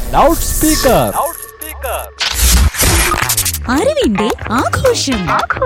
loud speaker അറിവിന്റെ ആഘോഷം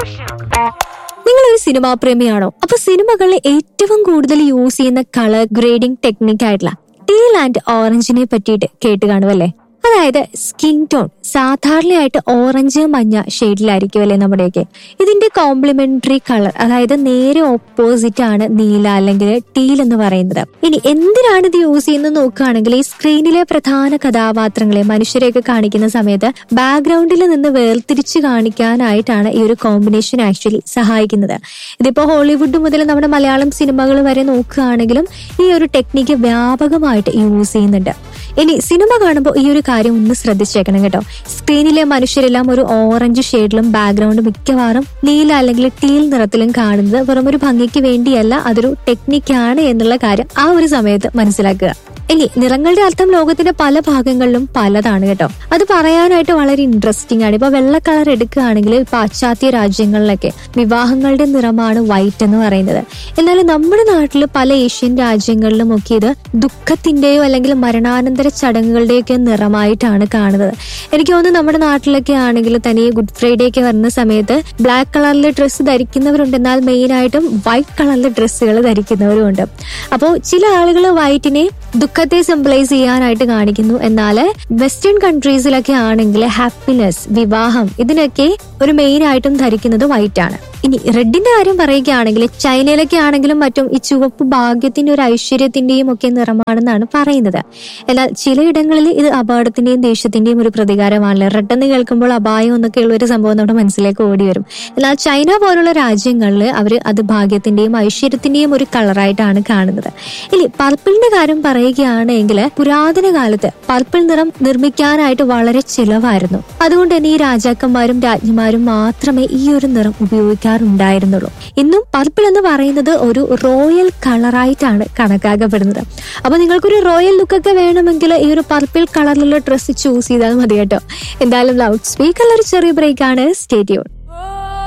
നിങ്ങളൊരു സിനിമാ പ്രേമിയാണോ അപ്പൊ സിനിമകളിൽ ഏറ്റവും കൂടുതൽ യൂസ് ചെയ്യുന്ന കളർ ഗ്രേഡിംഗ് ടെക്നിക് ആയിട്ടുള്ള ടീൽ ആൻഡ് ഓറഞ്ചിനെ പറ്റിയിട്ട് കേട്ട് കാണുമല്ലേ അതായത് സ്കിൻ ടോൺ സാധാരണയായിട്ട് ഓറഞ്ച് മഞ്ഞ ഷെയ്ഡിലായിരിക്കും അല്ലേ നമ്മുടെയൊക്കെ ഇതിന്റെ കോംപ്ലിമെന്ററി കളർ അതായത് നേരെ ഓപ്പോസിറ്റ് ആണ് നീല അല്ലെങ്കിൽ ടീൽ എന്ന് പറയുന്നത് ഇനി എന്തിനാണ് ഇത് യൂസ് ചെയ്യുന്നത് നോക്കുകയാണെങ്കിൽ ഈ സ്ക്രീനിലെ പ്രധാന കഥാപാത്രങ്ങളെ മനുഷ്യരെയൊക്കെ കാണിക്കുന്ന സമയത്ത് ബാക്ക്ഗ്രൗണ്ടിൽ നിന്ന് വേർതിരിച്ച് കാണിക്കാനായിട്ടാണ് ഈ ഒരു കോമ്പിനേഷൻ ആക്ച്വലി സഹായിക്കുന്നത് ഇതിപ്പോ ഹോളിവുഡ് മുതൽ നമ്മുടെ മലയാളം സിനിമകൾ വരെ നോക്കുകയാണെങ്കിലും ഈ ഒരു ടെക്നിക്ക് വ്യാപകമായിട്ട് യൂസ് ചെയ്യുന്നുണ്ട് ഇനി സിനിമ കാണുമ്പോൾ ഈ ഒരു കാര്യം ഒന്ന് ശ്രദ്ധിച്ചേക്കണം കേട്ടോ സ്ക്രീനിലെ മനുഷ്യരെല്ലാം ഒരു ഓറഞ്ച് ഷെയ്ഡിലും ബാക്ക്ഗ്രൗണ്ട് മിക്കവാറും നീല അല്ലെങ്കിൽ ടീൽ നിറത്തിലും കാണുന്നത് വെറും ഒരു ഭംഗിക്ക് വേണ്ടിയല്ല അതൊരു ടെക്നിക്കാണ് എന്നുള്ള കാര്യം ആ ഒരു സമയത്ത് മനസ്സിലാക്കുക ഇനി നിറങ്ങളുടെ അർത്ഥം ലോകത്തിന്റെ പല ഭാഗങ്ങളിലും പലതാണ് കേട്ടോ അത് പറയാനായിട്ട് വളരെ ഇൻട്രസ്റ്റിംഗ് ആണ് ഇപ്പൊ വെള്ള കളർ എടുക്കുകയാണെങ്കിൽ പാശ്ചാത്യ രാജ്യങ്ങളിലൊക്കെ വിവാഹങ്ങളുടെ നിറമാണ് വൈറ്റ് എന്ന് പറയുന്നത് എന്നാൽ നമ്മുടെ നാട്ടിൽ പല ഏഷ്യൻ രാജ്യങ്ങളിലും ഒക്കെ ഇത് ദുഃഖത്തിന്റെയോ അല്ലെങ്കിൽ മരണാനന്തര ചടങ്ങുകളുടെയോ ഒക്കെ നിറമായിട്ടാണ് കാണുന്നത് എനിക്ക് തോന്നുന്നു നമ്മുടെ നാട്ടിലൊക്കെ ആണെങ്കിൽ തനിയെ ഗുഡ് ഫ്രൈഡേ ഒക്കെ വരുന്ന സമയത്ത് ബ്ലാക്ക് കളറിലെ ഡ്രസ്സ് ധരിക്കുന്നവരുണ്ട് എന്നാൽ മെയിൻ ആയിട്ടും വൈറ്റ് കളറിലെ ഡ്രസ്സുകൾ ധരിക്കുന്നവരും ഉണ്ട് അപ്പോൾ ചില ആളുകൾ വൈറ്റിനെ ദുഃഖത്തെ സിംബലൈസ് ചെയ്യാനായിട്ട് കാണിക്കുന്നു എന്നാൽ വെസ്റ്റേൺ കൺട്രീസിലൊക്കെ ആണെങ്കിൽ ഹാപ്പിനെസ് വിവാഹം ഇതിനൊക്കെ ഒരു മെയിൻ ആയിട്ടും ധരിക്കുന്നത് വൈറ്റ് ആണ് ഇനി റെഡിന്റെ കാര്യം പറയുകയാണെങ്കിൽ ചൈനയിലൊക്കെ ആണെങ്കിലും മറ്റും ഈ ചുവപ്പ് ഭാഗ്യത്തിന്റെ ഒരു ഐശ്വര്യത്തിന്റെയും ഒക്കെ നിറമാണെന്നാണ് പറയുന്നത് എന്നാൽ ചിലയിടങ്ങളിൽ ഇത് അപകടത്തിന്റെയും ദേഷ്യത്തിന്റെയും ഒരു പ്രതികാരമാണല്ലോ റെഡ് എന്ന് കേൾക്കുമ്പോൾ അപായം എന്നൊക്കെയുള്ള ഒരു സംഭവം നമ്മുടെ മനസ്സിലേക്ക് ഓടി വരും എന്നാൽ ചൈന പോലുള്ള രാജ്യങ്ങളിൽ അവർ അത് ഭാഗ്യത്തിന്റെയും ഐശ്വര്യത്തിന്റെയും ഒരു കളറായിട്ടാണ് കാണുന്നത് ഇനി പർപ്പിളിന്റെ കാര്യം പറയുകയാണെങ്കിൽ പുരാതന കാലത്ത് പർപ്പിൾ നിറം നിർമ്മിക്കാനായിട്ട് വളരെ ചിലവായിരുന്നു അതുകൊണ്ട് തന്നെ ഈ രാജാക്കന്മാരും രാജ്ഞിമാരും മാത്രമേ ഈ ഒരു നിറം ഉപയോഗിക്കാറുണ്ടായിരുന്നുള്ളൂ ഇന്നും പർപ്പിൾ എന്ന് പറയുന്നത് ഒരു റോയൽ കളറായിട്ടാണ് കണക്കാക്കപ്പെടുന്നത് അപ്പൊ നിങ്ങൾക്കൊരു റോയൽ ലുക്കൊക്കെ വേണമെങ്കിൽ ഈ ഒരു പർപ്പിൾ കളറിലുള്ള ഡ്രസ്സ് ചൂസ് ചെയ്താൽ മതി കേട്ടോ എന്തായാലും ലൗഡ് സ്പീക്കറിൽ ഒരു ചെറിയ ബ്രേക്ക് ആണ് സ്റ്റേറ്റ്യൂൺ